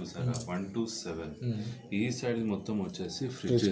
చూసారా one to seven ఈ side మొత్తం వచ్చేసి ఫ్రిడ్జ్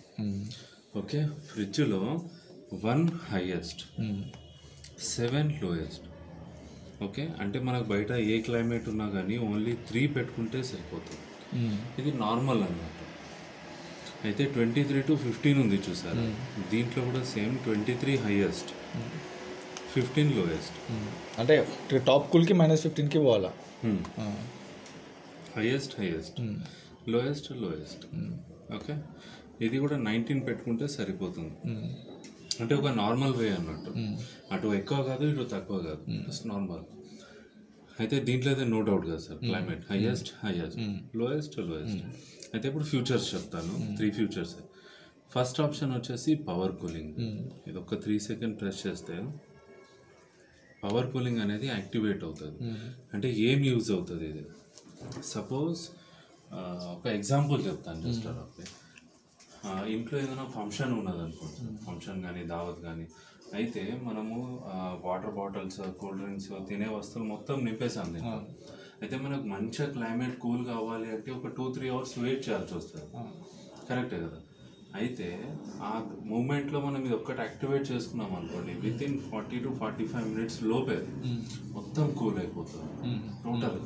ఓకే ఫ్రిడ్జ్లో one highest seven lowest okay అంటే మనకు బయట ఏ క్లైమేట్ ఉన్నా కానీ ఓన్లీ త్రీ పెట్టుకుంటే సరిపోతుంది ఇది నార్మల్ అన్నమాట అయితే ట్వంటీ త్రీ టు ఫిఫ్టీన్ ఉంది చూసారా దీంట్లో కూడా same twenty three highest fifteen lowest అంటే టాప్ కూల్కి మైనస్ ఫిఫ్టీన్కి పోవాలా highest highest lowest lowest okay ఇది కూడా నైన్టీన్ పెట్టుకుంటే సరిపోతుంది అంటే ఒక నార్మల్ వే అన్నట్టు అటు ఎక్కువ కాదు ఇటు తక్కువ కాదు జస్ట్ నార్మల్ అయితే దీంట్లో అయితే నో డౌట్ కదా sir climate highest highest lowest lowest అయితే ఇప్పుడు ఫ్యూచర్స్ చెప్తాను త్రీ ఫ్యూచర్స్ ఫస్ట్ ఆప్షన్ వచ్చేసి పవర్ కూలింగ్ ఇది ఒక త్రీ సెకండ్ ప్రెస్ చేస్తే పవర్ కూలింగ్ అనేది యాక్టివేట్ అవుతుంది అంటే ఏం యూజ్ అవుతుంది ఇది సపోజ్ ఒక ఎగ్జాంపుల్ చెప్తాను జస్ట్ ఓకే ఇంట్లో ఏదైనా ఫంక్షన్ ఉన్నది అనుకోండి ఫంక్షన్ కానీ దావత్ కానీ అయితే మనము వాటర్ బాటిల్స్ కూల్ డ్రింక్స్ తినే వస్తువులు మొత్తం నింపేసాం దీంట్లో అయితే మనకు మంచిగా క్లైమేట్ కూల్ కావాలి అంటే ఒక టూ త్రీ అవర్స్ వెయిట్ చేయాల్సి వస్తుంది కరెక్టే కదా అయితే ఆ మూమెంట్లో మనం ఇది ఒక్కటి యాక్టివేట్ చేసుకున్నాం అనుకోండి within forty to forty five minutes లోపే మొత్తం కూల్ అయిపోతుంది టోటల్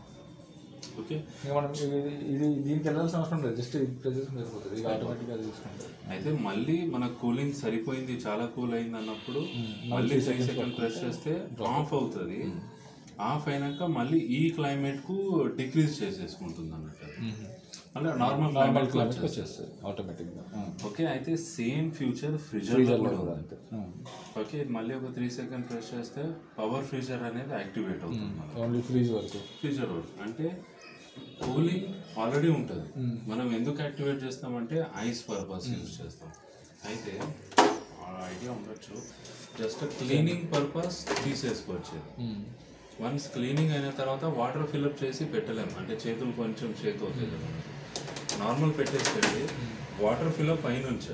ఓకే ఇంకా మనం ఇది ఇది దీనికి వెళ్ళాల్సిన అవసరం లేదు జస్ట్ ప్రెస్ చేసుకుంటే సరిపోతుంది ఇది ఆటోమేటిక్గా అది చూసుకుంటుంది అయితే మళ్ళీ మన కూలింగ్ సరిపోయింది చాలా కూల్ అయింది అన్నప్పుడు మళ్ళీ త్రీ సెకండ్ ప్రెస్ చేస్తే ఆఫ్ అవుతుంది ఆఫ్ అయినాక మళ్ళీ ఈ క్లైమేట్ కు డిక్రీజ్ చేసేసుకుంటుంది అన్నట్టు అది. అంటే నార్మల్ నార్మల్ క్లైమేట్ క్లైమేట్కి వచ్చేస్తుంది ఆటోమేటిక్గా ఓకే అయితే సేమ్ ఫ్యూచర్ ఫ్రిజర్ లో కూడా ఉంది అంతే ఓకే మళ్ళీ ఒక త్రీ సెకండ్ ప్రెస్ చేస్తే పవర్ ఫ్రీజర్ అనేది యాక్టివేట్ అవుతుంది మనకు. ఓన్లీ ఫ్రీజ్ వరకు ఫ్రీజర్ వర్క్ అంటే కూలింగ్ ఆల్రెడీ ఉంటుంది మనం ఎందుకు యాక్టివేట్ చేస్తామంటే ఐస్ పర్పస్ యూజ్ చేస్తాం అయితే ఐడియా ఉండొచ్చు జస్ట్ క్లీనింగ్ పర్పస్ తీసేసుకోవచ్చు వన్స్ క్లీనింగ్ అయిన తర్వాత వాటర్ ఫిల్అప్ చేసి పెట్టలేము అంటే చేతులు కొంచెం చేతి అవుతాయి కదా నార్మల్ పెట్టేసి వాటర్ ఫిల్అప్ పైనుంచే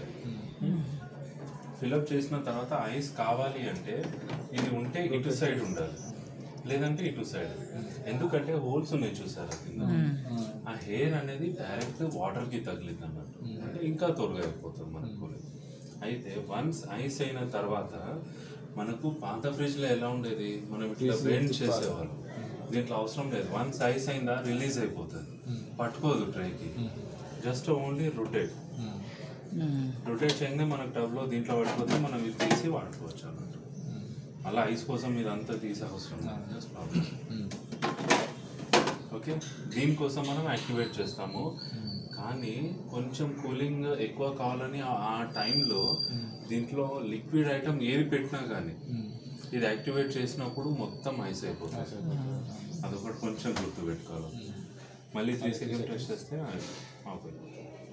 ఫిల్అప్ చేసిన తర్వాత ఐస్ కావాలి అంటే ఇది ఉంటే ఇటు సైడ్ ఉండాలి లేదంటే ఇటు సైడ్ ఎందుకంటే హోల్స్ ఉన్నాయి చూసారా కింద ఆ హెయిర్ అనేది డైరెక్ట్ వాటర్ కి తగిలింది అన్నట్టు అంటే ఇంకా త్వరగా అయిపోతుంది మనకు అయితే వన్స్ ఐస్ అయిన తర్వాత మనకు పాత ఫ్రిడ్జ్ లో ఎలా ఉండేది మనం ఇట్లా బెండ్ చేసేవాళ్ళం దీంట్లో అవసరం లేదు వన్స్ ఐస్ అయిందా రిలీజ్ అయిపోతుంది పట్టుకోదు ట్రైకి జస్ట్ ఓన్లీ రొటేట్ రొటేట్ చేయగానే మనకు టబ్లో దీంట్లో పడిపోతే మనం ఇది తీసి వాడుకోవచ్చు అన్నట్టు అలా ఐస్ కోసం ఇదంతా తీసే అవసరం లేదు జస్ట్ ప్రాబ్లం ఓకే దీనికోసం మనం యాక్టివేట్ చేస్తాము కానీ కొంచెం కూలింగ్ ఎక్కువ కావాలని ఆ- ఆ టైంలో దీంట్లో లిక్విడ్ ఐటమ్ ఏది పెట్టినా కానీ ఇది యాక్టివేట్ చేసినప్పుడు మొత్తం ఐస్ అయిపోతుంది అదొకటి కొంచెం గుర్తు పెట్టుకోవాలి మళ్ళీ త్రీ సెకండ్ ప్రెస్ చేస్తే ఆఫ్ అయిపోతుంది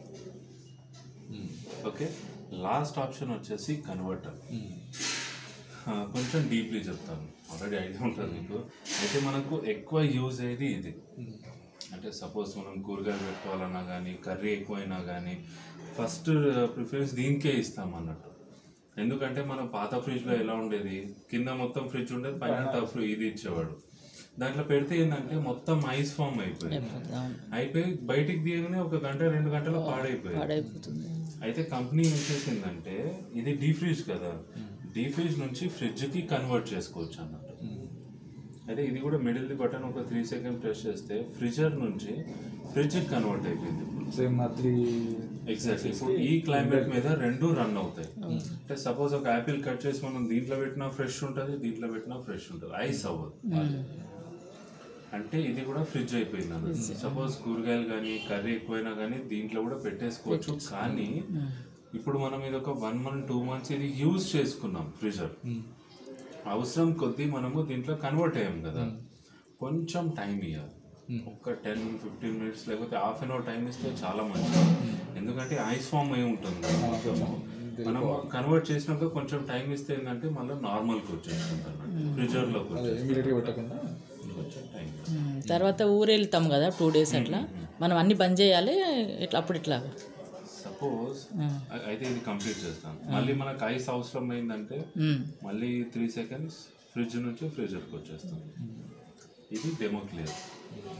ఓకే లాస్ట్ ఆప్షన్ వచ్చేసి కన్వర్టర్ కొంచెం డీప్లీ చెప్తాను ఆల్రెడీ ఐడియా ఉంటుంది మీకు అయితే మనకు ఎక్కువ యూజ్ అయ్యేది ఇది అంటే సపోజ్ మనం కూరగాయలు పెట్టుకోవాలన్నా కానీ కర్రీ ఎక్కువైనా కానీ ఫస్ట్ ప్రిఫరెన్స్ దీనికే ఇస్తాం అన్నట్టు ఎందుకంటే మన పాత ఫ్రిడ్జ్లో ఎలా ఉండేది కింద మొత్తం ఫ్రిడ్జ్ ఉండేది పైన టఫ్ ఇది ఇచ్చేవాడు దాంట్లో పెడితే ఏంటంటే మొత్తం ఐస్ ఫామ్ అయిపోయింది అయిపోయి బయటికి తీయగానే ఒక గంట రెండు గంటల పాడైపోయింది పాడైపోతుంది అయితే కంపెనీ ఏం చేసిందంటే ఇది డీ ఫ్రిడ్జ్ కదా డీ ఫ్రిడ్జ్ నుంచి ఫ్రిడ్జ్ కి కన్వర్ట్ చేసుకోవచ్చు అన్నట్టు అయితే ఇది కూడా మిడిల్ ది బటన్ ఒక త్రీ సెకండ్ ప్రెస్ చేస్తే ఫ్రిజర్ నుంచి ఫ్రిడ్జ్ కి కన్వర్ట్ అయిపోయింది సేమ్ త్రీ ఎగ్జాక్ట్లీ ఇప్పుడు ఈ క్లైమేట్ మీద రెండు రన్ అవుతాయి అంటే సపోజ్ ఒక యాపిల్ కట్ చేసి మనం దీంట్లో పెట్టినా ఫ్రెష్ ఉంటుంది దీంట్లో పెట్టినా ఫ్రెష్ ఉంటుంది ఐస్ అవ్వదు అంటే ఇది కూడా ఫ్రిడ్జ్ అయిపోయింది అన్నమాట సపోజ్ కూరగాయలు కానీ కర్రీ ఎక్కువైనా కానీ దీంట్లో కూడా పెట్టేసుకోవచ్చు కానీ ఇప్పుడు మనం ఇది ఒక వన్ మంత్ టూ మంత్స్ ఇది యూజ్ చేసుకున్నాం ఫ్రిజర్ అవసరం కొద్దీ మనము దీంట్లో కన్వర్ట్ అయ్యాం కదా కొంచెం టైం ఇవ్వాలి ఒక టెన్ ఫిఫ్టీన్ మినిట్స్ లేకపోతే హాఫ్ అన్ అవర్ టైం ఇస్తే చాలా మంచిది ఎందుకంటే ఐస్ ఫామ్ అయి ఉంటుంది కదా. మనం కన్వర్ట్ చేసినాక కొంచెం టైం ఇస్తే ఏంటంటే మళ్ళీ నార్మల్కి వచ్చేస్తుంది అన్నట్టు ఫ్రిజర్లోకి వచ్చేస్తుంది ఇమీడియట్గా పెట్టకుండా కొంచెం టైం ఉమ్, తర్వాత ఊరు వెళ్తాం కదా టూ డేస్ అట్లా మనం అన్ని బంద్ చేయాలి ఇట్లా అప్పుడు ఇట్లా సపోజ్ అయితే ఇది కంప్లీట్ చేస్తాం మళ్ళీ మనకు ఐస్ అవసరం అయిందంటే ఉమ్, మళ్ళీ త్రీ సెకండ్స్ ఫ్రిడ్జ్ నుంచి ఫ్రిడ్జర్కి వచ్చేస్తాం ఇది డెమో క్లియర్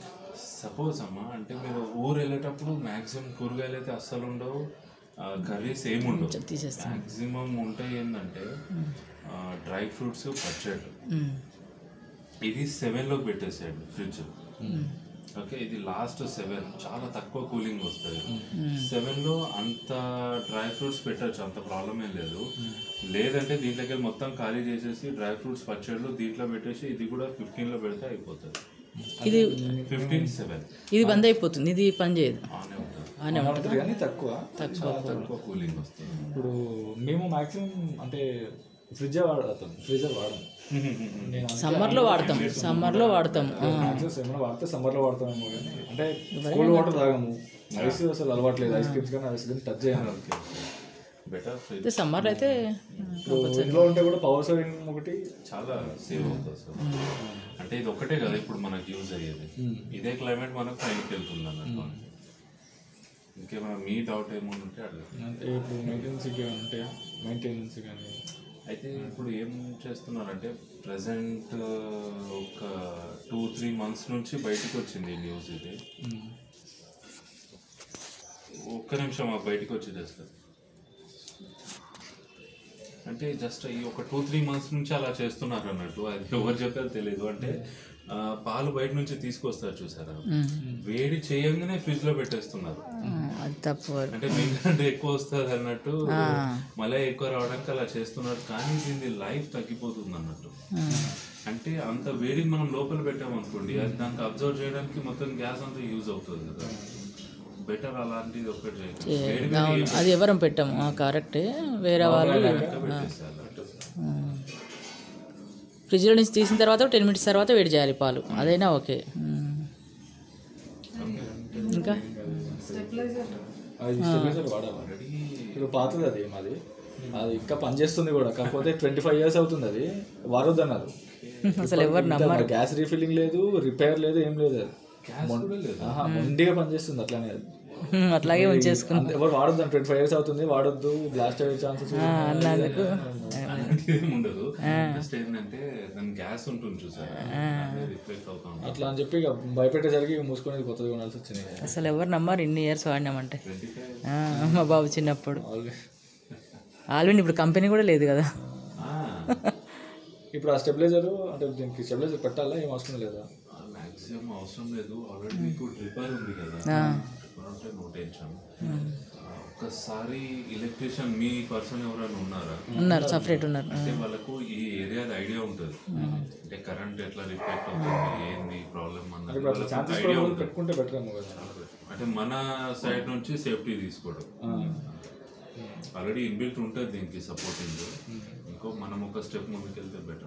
సపోజ్ అమ్మా అంటే మీరు ఊరు వెళ్ళేటప్పుడు మాక్సిమం కూరగాయలు అయితే అస్సలు ఉండవు కర్రీస్ ఏమి ఉండవు తీసేస్తాం మాక్సిమం ఉంటాయి ఏంటంటే డ్రై ఫ్రూట్స్ పచ్చళ్ళు మ్మ్. ఇది సెవెన్లోకి పెట్టేసాడు ఫ్రిడ్జ్ ఓకే ఇది లాస్ట్ సెవెన్ చాలా తక్కువ కూలింగ్ వస్తుంది సెవెన్లో అంత డ్రై ఫ్రూట్స్ పెట్టచ్చు అంత ప్రాబ్లం ఏం లేదు లేదంటే దీంట్లోకి వెళ్ళి మొత్తం ఖాళీ చేసేసి డ్రై ఫ్రూట్స్ పచ్చళ్ళు దీంట్లో పెట్టేసి ఇది కూడా ఫిఫ్టీన్లో పెడితే అయిపోతుంది ఇది ఫిఫ్టీన్ సెవెన్ ఇది బంద్ అయిపోతుంది ఇది పని చేయదు ఆనే ఉంటుంది ఆనే ఉంటుంది ఉంటుంది కానీ తక్కువ తక్కువ తక్కువ కూలింగ్ వస్తుంది ఇప్పుడు మేము మాక్సిమం అంటే ఫ్రిడ్జ్ వాడతాం ఫ్రీజర్ వాడము నేను సమ్మర్లో వాడతాం సమ్మర్లో వాడతాం ఆ. మాక్సిమం ఏమైనా వాడితే సమ్మర్లో వాడతామేమో కానీ అంటే కూల్ వాటర్ తాగము ఐస్ అసలు అలవాట్లేదు ఐస్ క్రీమ్స్ కానీ ఐస్ క్రీమ్స్ టచ్ చేయను బెటర్ ఫ్రిడ్జ్ అయితే సమ్మర్లో అయితే ఇప్పుడు ఇంట్లో ఉంటే కూడా పవర్ సేవింగ్ ఒకటి చాలా సేవ్ అవుతుంది సార్ అంటే ఇది ఒక్కటే కదా ఇప్పుడు మనకి యూజ్ అయ్యేది ఇదే క్లైమేట్ మనకు పైకి వెళ్తుంది అన్నట్టు ఇంకేమైనా మీ డౌట్ ఏమైనా ఉంటే అడగండి అంటే ఇప్పుడు మెయింటెనెన్స్ కానీ ఉంటాయా మెయింటెనెన్స్ కానీ అయితే ఇప్పుడు ఏం చేస్తున్నారంటే ప్రజెంట్ ఒక టూ త్రీ మంత్స్ నుంచి బయటకు వచ్చింది ఈ న్యూస్ ఇది ఒక్క నిమిషం ఆ బయటకు వచ్చి చేస్తారు అంటే జస్ట్ ఈ ఒక టూ త్రీ మంత్స్ నుంచి అలా చేస్తున్నారు అన్నట్టు అది ఎవరు చెప్పారో తెలియదు అంటే ఆ, పాలు బయట నుంచి తీసుకొస్తారు చూసారా వేడి చేయంగానే ఫ్రిడ్జ్ లో పెట్టేస్తున్నారు ఆ, అది తప్పు అంటే మీకంటే ఎక్కువ వస్తుంది అన్నట్టు మళ్ళీ ఎక్కువ రావడానికి అలా చేస్తున్నారు కానీ దీని లైఫ్ తగ్గిపోతుంది అన్నట్టు అంటే అంత వేడిని మనం లోపల పెట్టామనుకోండి అది దానికి అబ్జర్వ్ చేయడానికి మొత్తం గ్యాస్ అంతా యూజ్ అవుతుంది కదా బెటర్ అలాంటిది ఒకటి చేయకండి వేడి మీద అవును అది ఎవరం పెట్టాము కరెక్టే వేరే వాళ్ళు లెక్క పెట్టేసేయాలి అన్నట్టు. ఫ్రిడ్జ్లో నుంచి తీసిన తర్వాత టెన్ మినిట్స్ తర్వాత వేడి చేయాలి పాలు అదైనా ఓకే మ్మ్. ఇంకా అది స్టెబిలైజర్ వాడాలి ఆల్రెడీ ఇప్పుడు పాతది అది మాది అది ఇంకా పనిచేస్తుంది కూడా కాకపోతే ట్వంటీ ఫైవ్ ఇయర్స్ అవుతుంది అది వాడొద్దు అన్నారు అసలు ఎవరు నమ్మరు గ్యాస్ రీఫిల్లింగ్ లేదు రిపేర్ లేదు ఏం లేదు అది గ్యాస్ కూడా లేదు ఆహా, మొండిగా పనిచేస్తుంది అట్లానే అది మ్మ్, అట్లాగే ఉంచేసుకున్నాం అంత ఎవరు వాడొద్దు ట్వంటీ ఫైవ్ ఇయర్స్ అవుతుంది వాడొద్దు బ్లాస్ట్ అయ్యే ఛాన్సెస్ అన్నందుకు అలాంటిది ఏం ఉండదు జస్ట్ ఏంటంటే దాని గ్యాస్ ఉంటుంది చూసారా అదే రిఫ్లెక్ట్ అవుతా ఉంటుంది అట్లా అని చెప్పి ఇక భయపెట్టేసరికి ఇక మూసుకొని కొత్తది కొనాల్సి వచ్చింది అసలు ఎవరు నమ్మరు ఇన్ని ఇయర్స్ వాడినామంటే ట్వంటీ ఫైవ్ ఆ, మా బాబు చిన్నప్పుడు ఆల్రెడీ ఇప్పుడు కంపెనీ కూడా లేదు కదా ఇప్పుడు ఆ స్టెబిలైజర్ అంటే దీనికి స్టెబిలైజర్ పెట్టాలా ఏం అవసరం లేదా మ్యాక్సిమం అవసరం లేదు ఆల్రెడీ మీకు డ్రిప్పర్ ఉంది కదా డ్రిప్పర్ ఉంటే నో టెన్షన్ ఒక్కసారి ఎలక్ట్రీషియన్ మీ పర్సన్ ఎవరైనా ఉన్నారా ఉన్నారు సపరేట్ ఉన్నారు అంటే వాళ్ళకు ఈ ఏరియాది ఐడియా ఉంటుంది అంటే కరెంట్ ఎట్లా రిఫ్లెక్ట్ అవుతుంది ఏంది ప్రాబ్లమ్ అన్నది వాళ్ళకు ఐడియా ఉంటుంది పెట్టుకుంటే బెటర్ ఏమో కదా అంటే మన సైడ్ నుంచి సేఫ్టీ తీసుకోవడం ఆల్రెడీ ఇన్బిల్ట్ ఉంటుంది దీనికి సపోర్టింగ్ ఇంకో మనం ఒక స్టెప్ ముందుకు వెళ్తే బెటర్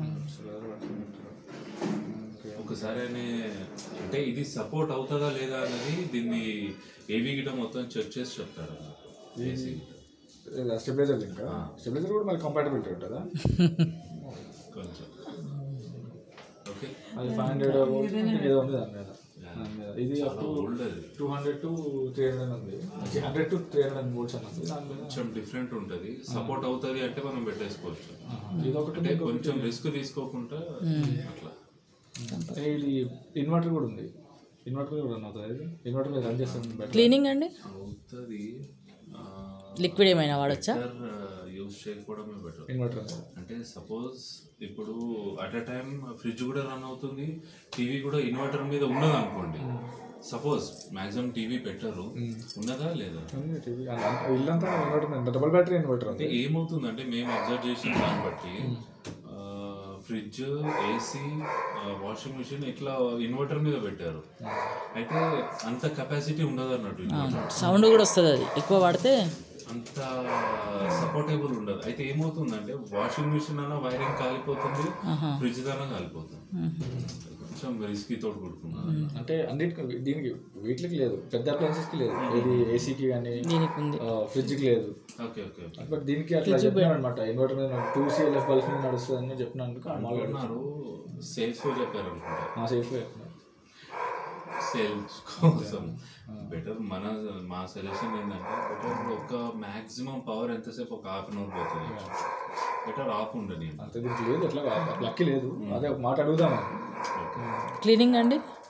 ఒకసారి అనే అంటే ఇది సపోర్ట్ అవుతుందా లేదా అనేది దీన్ని ఏవి గిట మొత్తం చెక్ చేసి చెప్తారు ఏసీ స్టెబిలైజర్ ఇంకా స్టెబిలైజర్ కూడా మరి కంపాటబిలిటీ ఉంటుందా కొంచెం ఓకే అది ఫైవ్ హండ్రెడ్ ఏదో ఉంది దాని మీద దాని మీద. ఇది అప్ టు ఓల్డ్ అది two hundred to three hundred ఉంది hundred to three hundred modes అని ఉంది దాని మీద కొంచెం డిఫరెంట్ ఉంటుంది సపోర్ట్ అవుతుంది అంటే మనం పెట్టేసుకోవచ్చు ఇది ఒకటి అంటే కొంచెం రిస్క్ తీసుకోకుండా అట్లా ఇది ఇన్వర్టర్ కూడా ఉంది ఇన్వర్టర్ కూడా రన్ అవుతుంది ఇది ఇన్వర్టర్ మీద రన్ చేస్తాం బెటర్ క్లీనింగ్ అండి అవుతుంది లిక్విడ్ ఏమైనా వాడచ్చా యూస్ చేయకపోవడమే బెటర్ ఇన్వర్టర్ అంటే సపోజ్ ఇప్పుడు అట్ ఎ టైం ఫ్రిడ్జ్ కూడా రన్ అవుతుంది టీవీ కూడా ఇన్వర్టర్ మీద ఉన్నది అనుకోండి సపోజ్ మాక్సిమం టీవీ పెట్టరు ఉన్నదా లేదా ఉంది టీవీ ఇల్లంతా ఇన్వర్టర్ ఉంది డబుల్ బ్యాటరీ ఇన్వర్టర్ ఉంది అంటే ఏమవుతుందంటే మేము అబ్జర్వ్ చేసిన దాన్ని బట్టి ఫ్రిడ్జ్ ఏసీ వాషింగ్ మిషన్ ఇట్లా ఇన్వర్టర్ మీద పెట్టారు అయితే అంత కెపాసిటీ ఉండదు అన్నట్టు inverter. సౌండ్ కూడా వస్తుంది అది ఎక్కువ వాడితే అంత సపోర్టబుల్ ఉండదు అయితే ఏమవుతుందంటే వాషింగ్ మిషన్ అన్న వైరింగ్ కాలిపోతుంది ఫ్రిడ్జ్ దాన కాలిపోతుంది కొంచెం రిస్కీ తోటి కొడుకున్నాను అంటే అన్నిటికి దీనికి వీటికి లేదు పెద్ద అప్లయన్సెస్కి లేదు ఇది ఏసీకి కానీ దీనికి ఉంది ఫ్రిడ్జ్కి లేదు ఓకే ఓకే ఓకే బట్ దీనికి అట్లా చెప్పాను అనమాట ఇన్వర్టర్ మీద టూ సిఎల్ఎఫ్ బల్బ్ మీద నడుస్తుంది అని చెప్పినందుకు ఉన్నారు సేల్స్ చెప్పారు అనుకుంటా మా సేఫ్ సేల్స్ కోసం బెటర్ మన మా సజెషన్ ఏంటంటే బెటర్ ఒక మాక్సిమం పవర్ ఎంతసేపు ఒక హాఫ్ అన్ అవర్ పోతుంది బెటర్ ఆఫ్ ఉండని అంతే దీనికి లేదు ఎట్లా లక్కి లేదు అదే ఒక మాట అడుగుదాం క్లీనింగ్ అండి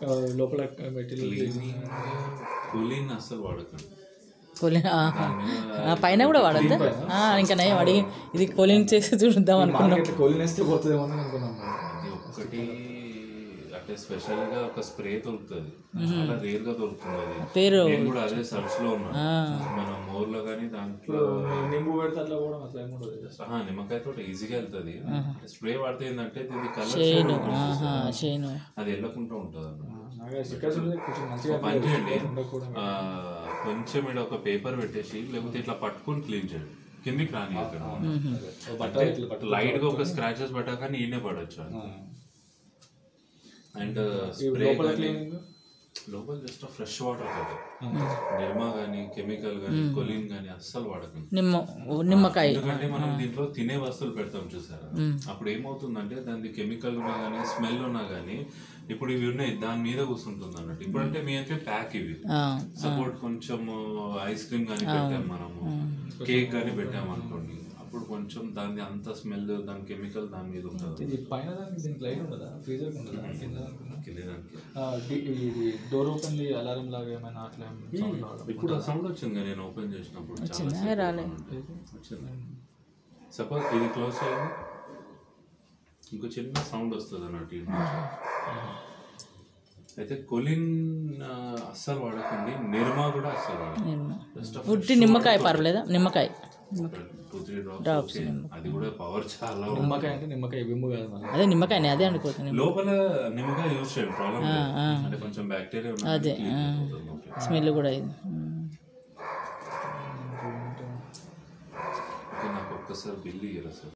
ఆ, లోపల మెటీరియల్ కూలింగ్ అస్సలు వాడకండి కోలిన్ ఆహా. ఆ, పైన కూడా వాడద్దా ఆ, ఇంకా నయం అడిగి ఇది కోలిన్ చేసి చూద్దాం అనుకున్నాం మార్కెట్ కోలినేస్తే పోతుందేమో అని అనుకున్నాం మనం. అది ఒక్కటి అంటే స్పెషల్ గా ఒక స్ప్రే దొరుకుతుంది చాలా రేర్ గా దొరుకుతుంది అది పేరు నేను కూడా అదే సర్చ్ లో ఉన్నా మన మోర్లో కానీ దాంట్లో నింబు పెడితే అట్లా కూడా అట్లా ఏమి ఉండదు సహా నిమ్మకాయ తోట ఈజీగా వెళ్తుంది స్ప్రే వాడితే ఏంటంటే దీని కలర్ చేను ఆహా చేను అది వెళ్ళకుండా ఉంటుంది అన్నమాట నాకు స్టిక్కర్స్ ఉంటే కొంచెం మంచిగా పని చేయండి ఉండకూడదు ఆ, కొంచెం ఇక్కడ ఒక పేపర్ పెట్టేసి లేకపోతే ఇట్లా పట్టుకొని క్లీన్ చేయండి కిందికి రాని బట్ట ఇట్లా బట్ట లైట్ గా ఒక స్క్రాచెస్ పడ్డాక ఈయనే పడచ్చు అండ్ స్ప్రే లోపల కానీ క్లీనింగ్ లోపల జస్ట్ ఫ్రెష్ వాటర్ కదా నిర్మా కానీ కెమికల్ కానీ కొలిన్ కానీ అస్సలు వాడకండి నిమ్మ నిమ్మకాయ ఎందుకంటే మనం దీంట్లో తినే వస్తువులు పెడతాం చూసారా అప్పుడు ఏమవుతుందంటే దాని కెమికల్ ఉన్నా కానీ స్మెల్ ఉన్నా కానీ ఇప్పుడు ఇవి ఉన్నాయి దాని మీద కూర్చుంటుంది అన్నట్టు ఇప్పుడంటే మీ అంటే ప్యాక్ ఇవి ఆ, సపోర్ట్ కొంచెం ఐస్ క్రీమ్ కానీ పెట్టాం మనము కేక్ కానీ పెట్టాం అనుకోండి అప్పుడు కొంచెం దాని అంత స్మెల్ దాని కెమికల్ దాని మీద ఉంటుంది ఇది పైన దానికి దీనికి లైట్ ఉండదా ఫ్రీజర్ ఉండదా కింద అనుకున్నా కింద దానికి ఆ, డి- ఇది డోర్ ఓపెన్ అలారం లాగా ఏమైనా అట్లా సౌండ్ రావడం ఇప్పుడు ఆ సౌండ్ వచ్చింది కదా నేను ఓపెన్ చేసినప్పుడు చాలా వచ్చిందా? సేపు రాలే. ఉంటుంది. వచ్చింది సపోజ్ ఇది క్లోజ్ చేయండి ఇంకో చిన్న సౌండ్ వస్తుంది అన్నట్టు ఈ నుంచి. అయితే కొలిన్ ఆ, అస్సలు వాడకండి నిర్మా కూడా అస్సలు వాడకండి నిమ్మ. జస్ట్ ఉట్టి నిమ్మకాయ పర్వాలేదా నిమ్మకాయ టూ త్రీ డ్రాప్స్ అది కూడా పవర్ చాలా ఉంది. నిమ్మకాయ అంటే నిమ్మకాయ విమ్ము కాదు మళ్ళీ అదే నిమ్మకాయనే అదే అనుకోతుంది లోపల నిమ్మకాయ యూజ్ చేయండి ప్రాబ్లం అంటే కొంచెం బ్యాక్టీరియా అదే, స్మెల్ కూడా ఇది ఉమ్. నాకు ఒక్కసారి బిల్లు ఇయ్యరా సార్